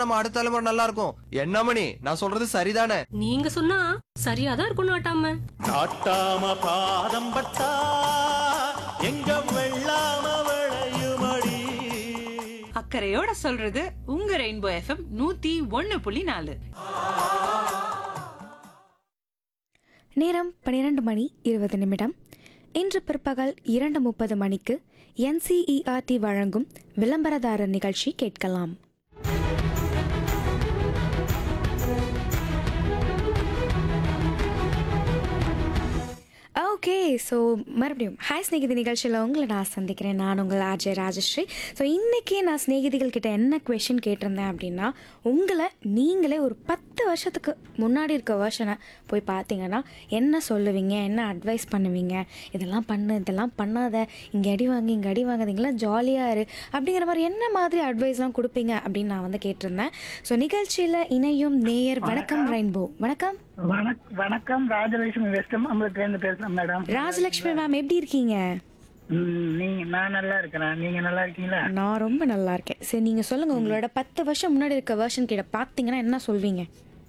நம்ம அடுத்த தலைமுறை நல்லா இருக்கும் என்ன மணி நான் சொல்றது சரிதானே நீங்க சொன்னா சரியாதான் இருக்கும் நாட்டாம நாட்டாம பாதம் பட்டா எங்க வெள்ளாம விளையுமடி அக்கறையோட சொல்றது உங்க ரெயின்போ எஃப்எம் நூத்தி ஒன்னு புள்ளி நாலு நேரம் பன்னிரண்டு மணி இருபது நிமிடம் இன்று பிற்பகல் இரண்டு முப்பது மணிக்கு என்சிஇஆர்டி வழங்கும் விளம்பரதாரர் நிகழ்ச்சி கேட்கலாம் ஓகே ஸோ மறுபடியும் ஹாய் ஸ்நேகிதி நிகழ்ச்சியில் உங்களை நான் சந்திக்கிறேன் நான் உங்கள் ஆர்ஜே ராஜஸ்ரீ ஸோ இன்றைக்கி நான் ஸ்நேகிதிகள் கிட்ட என்ன கொஷின் கேட்டிருந்தேன் அப்படின்னா உங்களை நீங்களே ஒரு பத்து வருஷத்துக்கு முன்னாடி இருக்க வருஷனை போய் பார்த்தீங்கன்னா என்ன சொல்லுவீங்க என்ன அட்வைஸ் பண்ணுவீங்க இதெல்லாம் பண்ணு இதெல்லாம் பண்ணாத இங்கே அடி வாங்கி இங்கே அடி வாங்காதீங்களாம் ஜாலியாக இரு அப்படிங்கிற மாதிரி என்ன மாதிரி அட்வைஸ்லாம் கொடுப்பீங்க அப்படின்னு நான் வந்து கேட்டிருந்தேன் ஸோ நிகழ்ச்சியில் இணையும் நேயர் வணக்கம் ரெயின்போ வணக்கம் வணக் வணக்கம் ராஜலட்சுமி வெஸ்டம் அம்பலத்துலேருந்து பேசுறேன் மேடம் ராஜலக்ஷ்மி மேம் எப்படி இருக்கீங்க ம், நீங்க நான் நல்லா இருக்கிறேன் நீங்க நல்லா இருக்கீங்களா நான் ரொம்ப நல்லா இருக்கேன் சரி நீங்க சொல்லுங்க உங்களோட பத்து வருஷம் முன்னாடி இருக்க வேர்ஷன் கிட்ட பாத்தீங்கன்னா என்ன சொல்வீங்க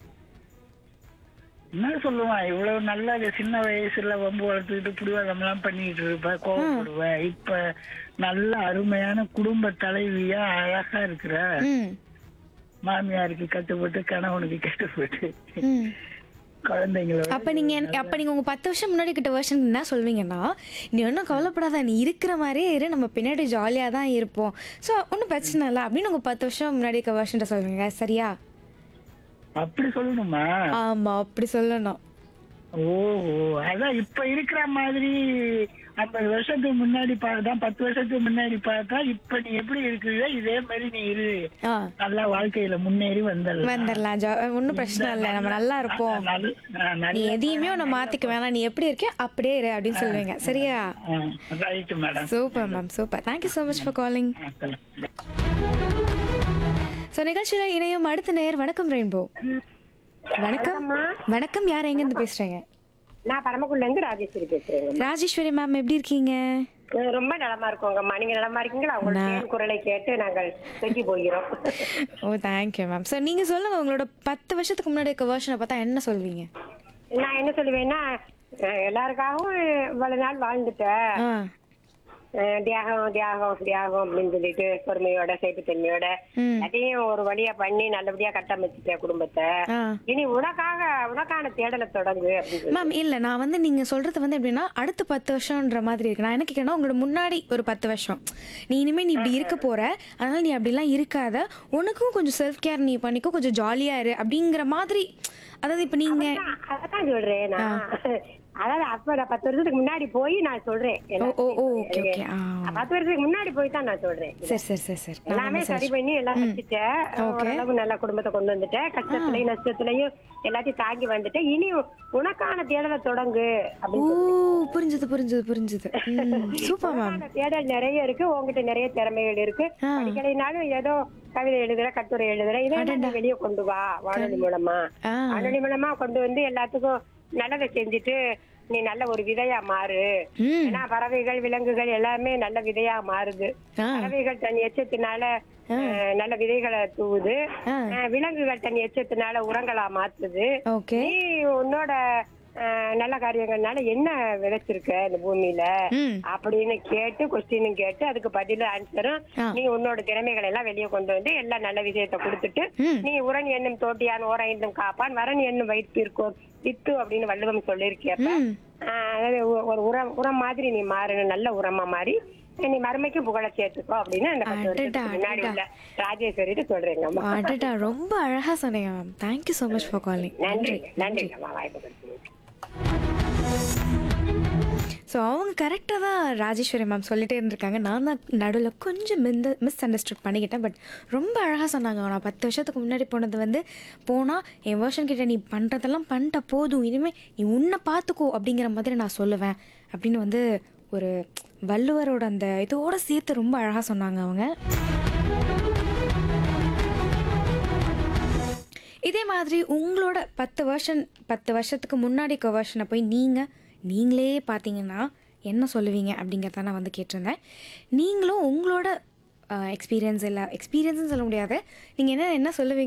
என்ன சொல்லுவான் இவ்வளவு நல்லா இது சின்ன வயசுல வம்பு வளர்த்துக்கிட்டு புடிவாதம் எல்லாம் பண்ணிட்டு இருப்ப கோவப்படுவேன் இப்ப நல்ல அருமையான குடும்ப தலைவியா அழகா இருக்கிற ம் மாமியாருக்கு கட்டுப்பட்டு கணவனுக்கு கட்டுப்பட்டு ம் குழந்தைங்களோட அப்ப நீங்க என்ன- அப்ப நீங்க உங்க பத்து வருஷம் முன்னாடி கிட்ட வேர்ஷன் என்ன சொல்வீங்கன்னா நீ ஒன்றும் கவலைப்படாத நீ இருக்கிற மாதிரியே இரு நம்ம பின்னாடி ஜாலியாக தான் இருப்போம் ஸோ ஒன்றும் பிரச்சனை இல்லை அப்படின்னு உங்க பத்து வருஷம் முன்னாடி இருக்க வேர்ஷன் சொல்வீங்க சரியா அப்படி சொல்லணுமா ஆமா அப்படி சொல்லணும் ஓஹோ அதான் இப்ப இருக்கிற மாதிரி ஐம்பது வருஷத்துக்கு முன்னாடி பார்த்தா பத்து வருஷத்துக்கு முன்னாடி பார்த்தா இப்ப நீ எப்படி இருக்கிறியோ இதே மாதிரி நீ இரு ஆ நல்லா வாழ்க்கையில முன்னேறி வந்தல் வந்துடலாம் ஜா ஒன்றும் பிரச்சனை இல்லை நம்ம நல்லா இருப்போம் நீ எதையுமே ஒன்று மாத்திக்க வேணாம் நீ எப்படி இருக்கியோ அப்படியே இரு அப்படின்னு சொல்லுவீங்க சரியா right madam super ma'am super thank you so much for calling so நிகழ்ச்சியில் இணையும் அடுத்த நேர் வணக்கம் ரெயின்போ வணக்கம் வணக்கம் யார் எங்கேருந்து பேசுகிறீங்க நான் பரமக்குள்ள இருந்து ராஜேஸ்வரி பேசுறேங்க ராஜேஸ்வரி மேம் எப்படி இருக்கீங்க அஹ் ரொம்ப நலமா இருக்கோங்கம்மா நீங்க நலமா இருக்கீங்களா உங்க தேன் குரலை கேட்டு நாங்கள் செஞ்சு போகிறோம் ஓ தேங்க்யூ மேம் ஸோ நீங்கள் சொல்லுங்கள் உங்களோட பத்து வருஷத்துக்கு முன்னாடி இருக்க வேர்ஷனை பார்த்தா என்ன சொல்வீங்க நான் என்ன சொல்லுவேன்னா அஹ் எல்லாருக்காகவும் இவ்வளவு நாள் வாழ்ந்துட்டேன் ஆ அஹ் தியாகம் தியாகம் தியாகம் அப்படின்னு சொல்லிட்டு பொறுமையோட சேப்புத்தன்மையோட ம். அதையும் ஒரு வழியா பண்ணி நல்லபடியா கட்டமைச்சிட்டேன் குடும்பத்தை ஆ இனி உனக்காக உனக்கான தேடலை தொடங்கு அப்படின்னு சொல்லி மேம் இல்லை நான் வந்து நீங்கள் சொல்கிறது வந்து எப்படின்னா அடுத்த பத்து வருஷம்ன்ற மாதிரி இருக்கு நான் என்ன கேட்குறேன்னா உங்களோட முன்னாடி ஒரு பத்து வருஷம் நீ இனிமேல் நீ இப்படி இருக்க போற அதனால நீ அப்படிலாம் இருக்காத உனக்கும் கொஞ்சம் செல்ஃப் கேர் நீ பண்ணிக்கோ கொஞ்சம் ஜாலியாக இரு அப்படிங்கிற மாதிரி அதாவது இப்போ நீங்கள் அதான் சொல்றேன் நான் அதாவது அப்ப நான் பத்து வருஷத்துக்கு முன்னாடி போய் நான் சொல்றேன் ஓ ஓ ஓ ஓகே ஓகே ஆ பத்து வருஷத்துக்கு முன்னாடி போய் தான் நான் சொல்றேன் சரி சரி சரி சரி நான் எல்லாமே வந்து சரி search- பண்ணி எல்லாம் வச்சுட்டேன் ஓரளவு நல்ல குடும்பத்தை கொண்டு வந்துட்டேன் கஷ்டத்துலயும் நஷ்டத்துலயும் எல்லாத்தையும் தாங்கி வந்துட்டேன் இனி உனக்கான தேடலை தொடங்கு ஓ அப்படின்னு புரிஞ்சுது புரிஞ்சுது புரிஞ்சுது சூப்பர் மேம் உனக்கான தேடல் நிறைய இருக்கு உங்ககிட்ட நிறைய திறமைகள் இருக்கு ஆ. படிக்கலைனாலும் ஏதோ கவிதை எழுதுற கட்டுரை எழுதுற இதெல்லாம் நீ வெளியே கொண்டு வா வானொலி மூலமா ஆ. வானொலி மூலமா கொண்டு வந்து எல்லாத்துக்கும் நல்லதை செஞ்சுட்டு நீ நல்ல ஒரு விதையா மாறு ம் ஏன்னா பறவைகள் விலங்குகள் எல்லாமே நல்ல விதையா மாறுது ஆ பறவைகள் தன் எச்சத்தினால அஹ், நல்ல விதைகளை தூவுது ஆ. அஹ், விலங்குகள் தன் எச்சத்தினால உரங்களா மாத்துது ஓகே நீ உன்னோட அஹ், நல்ல காரியங்கள்னால என்ன விளைச்சிருக்க இந்த பூமியில ம் அப்படின்னு கேட்டு கொஸ்டினும் கேட்டு அதுக்கு பதில் ஆன்சரும் ஆ. நீ உன்னோட திறமைகளை எல்லாம் வெளியே கொண்டு வந்து எல்லா நல்ல விஷயத்தை கொடுத்துட்டு ம். நீ உரன் என்னும் தோட்டியான் ஓர என்னும் காப்பான் வரன் என்னும் வைத்திருக்கோம் வித்து அப்படின்னு வள்ளுவம் சொல்லியிருக்கியப்ப ம் ஆஹ் அதாவது ஒ- ஒரு உரம் உரம் மாதிரி நீ மாறணும் நல்ல உரமா மாறி நீ மறுமைக்கு புகழ சேர்த்துக்கோ அப்படின்னு அந்த பத்து அடடா, வருஷத்துக்கு முன்னாடி அடடா. உள்ள ராஜேஸ்வரிட்டு சொல்றேங்க அம்மா அடடா ரொம்ப அழகா சொன்னீங்க ma'am thank you so much for calling நன்றி நன்றி அம்மா வாய்ப்பு கொடுத்தீங்க ஸோ அவங்க கரெக்டாக தான் ராஜேஸ்வரி மேம் சொல்லிட்டே இருந்திருக்காங்க நான் தான் நடுவில் கொஞ்சம் மிந்த மிஸ் அண்டர்ஸ்டுட் பண்ணிக்கிட்டேன் பட் ரொம்ப அழகாக சொன்னாங்க நான் பத்து வருஷத்துக்கு முன்னாடி போனது வந்து போனால் என் வேர்ஷன் கிட்ட நீ பண்ணுறதெல்லாம் பண்ணிட்ட போதும் இனிமேல் நீ உன்னை பார்த்துக்கோ அப்படிங்கிற மாதிரி நான் சொல்லுவேன் அப்படின்னு வந்து ஒரு வள்ளுவரோட அந்த இதோட சேர்த்து ரொம்ப அழகாக சொன்னாங்க அவங்க இதே மாதிரி உங்களோட பத்து வருஷன் பத்து வருஷத்துக்கு முன்னாடி இருக்க வருஷனை போய் நீங்கள் நீங்களே பார்த்தீங்கன்னா என்ன சொல்லுவீங்க அப்படிங்கிறத நான் வந்து கேட்டிருந்தேன் நீங்களும் உங்களோட எக்ஸ்பீரியன்ஸ் இல்லை எக்ஸ்பீரியன்ஸ்னு சொல்ல முடியாது நீங்கள் என்ன என்ன சொல்லுவீங்க